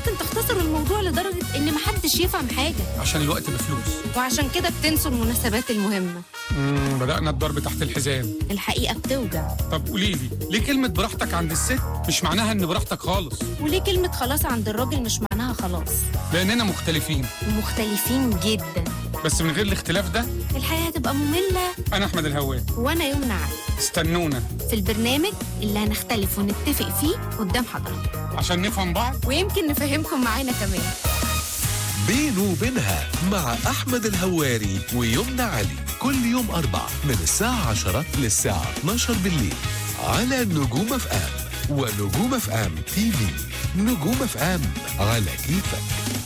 ممكن تختصروا الموضوع لدرجة إن محدش يفهم حاجة عشان الوقت بفلوس وعشان كده بتنسوا المناسبات المهمة امم بدأنا الضرب تحت الحزام الحقيقة بتوجع طب قولي لي ليه كلمة براحتك عند الست مش معناها ان براحتك خالص وليه كلمة خلاص عند الراجل مش معناها خلاص لاننا مختلفين ومختلفين جدا بس من غير الاختلاف ده الحياة هتبقى مملة انا احمد الهوان وأنا يمنى علي استنونا في البرنامج اللي هنختلف ونتفق فيه قدام حضرتك عشان نفهم بعض ويمكن نفهمكم معانا كمان بينه وبينها مع أحمد الهواري ويمنى علي كل يوم أربع من الساعة 10 للساعة 12 بالليل على نجوم اف ام ونجوم اف ام تي في نجوم اف ام على كيفك